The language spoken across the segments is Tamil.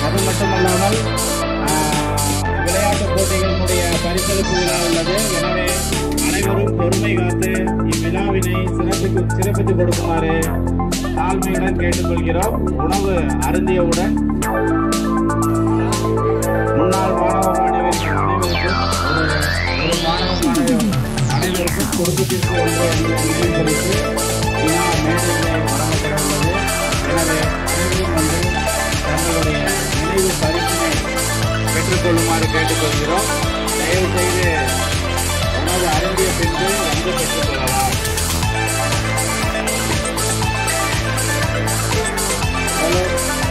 அது மட்டுமல்லாமல் ஆஹ், விளையாட்டு போட்டிகளினுடைய பரிசளிப்பு விழா உள்ளது எனவே அனைவரும் பொறுமை காத்து இவ்விழாவினை சிறப்பித்து சிறப்பித்துக் கொடுக்குமாறு தாழ்மையுடன் கேட்டுக்கொள்கிறோம் உணவு அருந்தியவுடன் முன்னாள் மாணவ மாணவியர்கள் அனைவருக்கும் ஒரு ஒரு மாணவ மாணவியர் அனைவருக்கும் குடும்பத்திற்கு ஒன்று என்ற நினைவுகளுக்கு வினா மேடைகளை வழங்கப்பட உள்ளது எனவே அனைவரும் வந்து தங்களுடைய நினைவு பரிசினை பெற்றுக்கொள்ளுமாறு கேட்டுக்கொள்கிறோம் தயவு செய்து உணவு அருந்திய பின்பு வந்து பெற்றுக்கொள்ளலாம் ஹலோ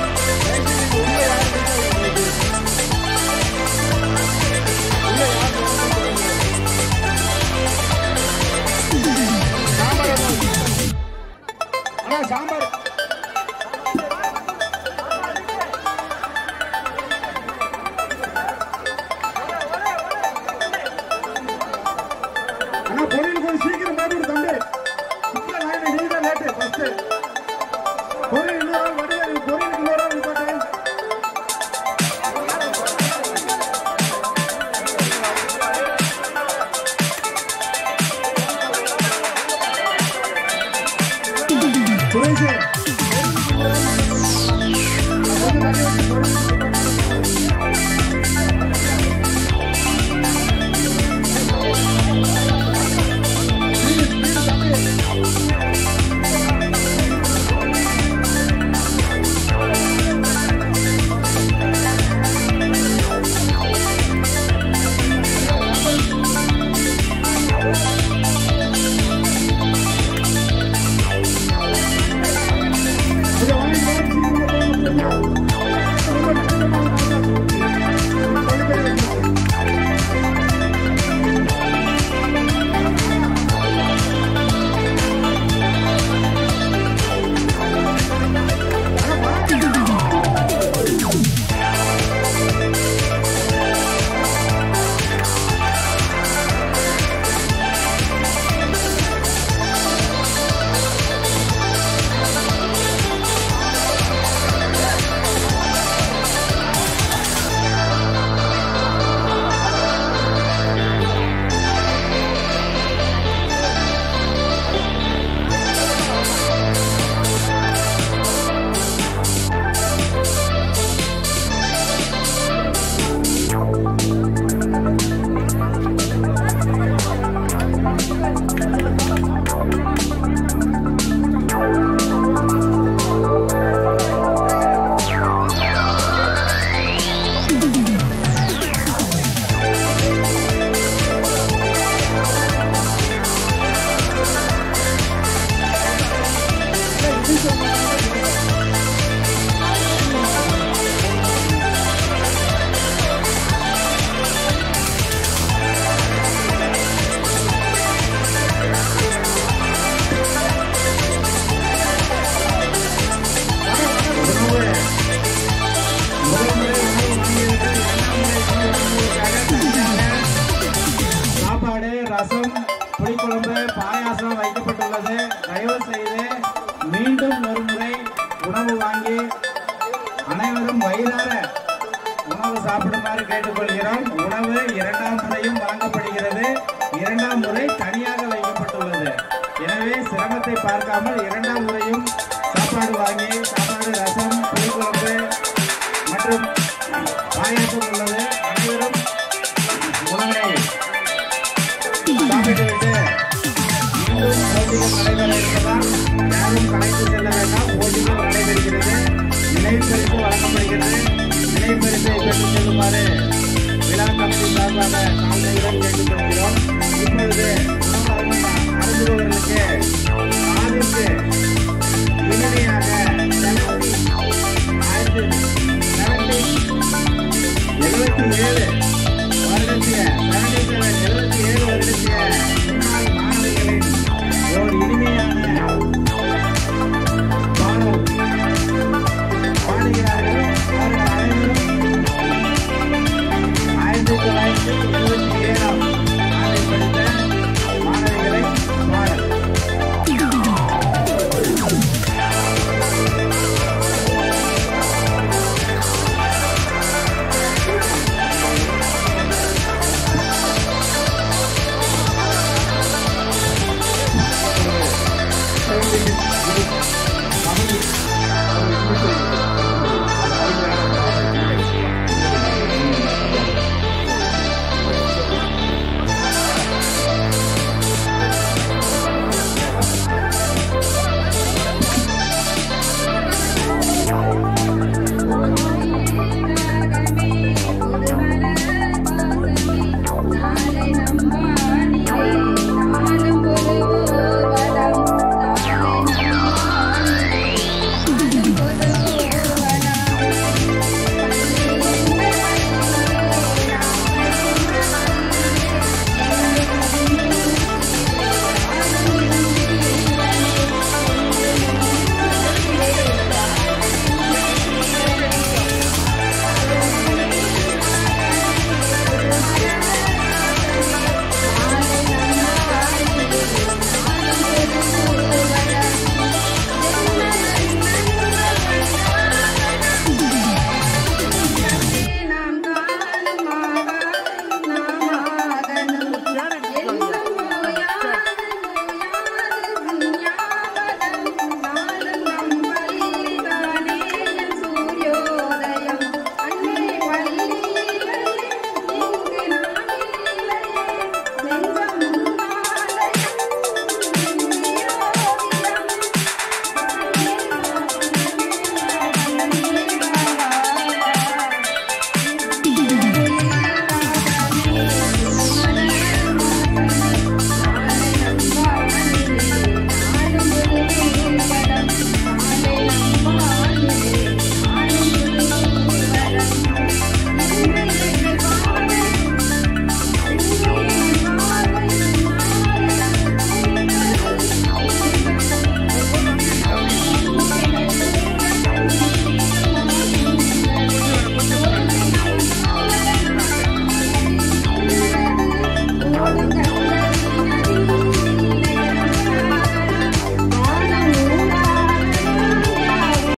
சாம்பார் அண்ணா பொரியல் கொஞ்சம் சீக்கிரம் போட்டு விடு தம்பி இப்ப லைன் நீ தான் லேட்டு ஃபர்ஸ்ட் பொரியல் இன்னொரு ஆள் வடிவேல் பொரியலுக்கு இன்னொரு ஆள் நிப்பாட்டு சுரேஷ் சாப்பாடு ரசம் புளிக்குழம்பு பாயாசம் வைக்கப்பட்டுள்ளது தயவு செய்து மீண்டும் ஒரு முறை உணவு வாங்கி அனைவரும் வயிறார உணவு சாப்பிடுமாறு கேட்டுக்கொள்கிறோம் உணவு இரண்டாம் முறையும் வழங்கப்படுகிறது இரண்டாம் முறை தனியாக வைக்கப்பட்டுள்ளது எனவே சிரமத்தை பார்க்காமல் இரண்டாம் முறையும் சாப்பாடு வாங்கி சாப்பாடு ரசம் புளிக்குழம்பு மற்றும் பாயாசம் உள்ளது அனைவரும் உணவினை சாப்பிட்டு விட்டு மீண்டும் போட்டிகள் நடைபெற இருப்பதால் யாரும் கலைத்து செல்ல வேண்டாம் போட்டிகள் நடைபெறுகிறது நினைவு பரிசு வழங்கப்படுகிறது நினைவு பரிசை பெற்றுச் செல்லுமாறு விழா கமிட்டி சார்பாக தாழ்மையுடன் கேட்டுக்கொள்கிறோம் இப்பொழுது உணவு அருந்த- அருந்துபவர்களுக்கு ஆதிற்கு இனிமையாக செலவு ஆயிரத்தி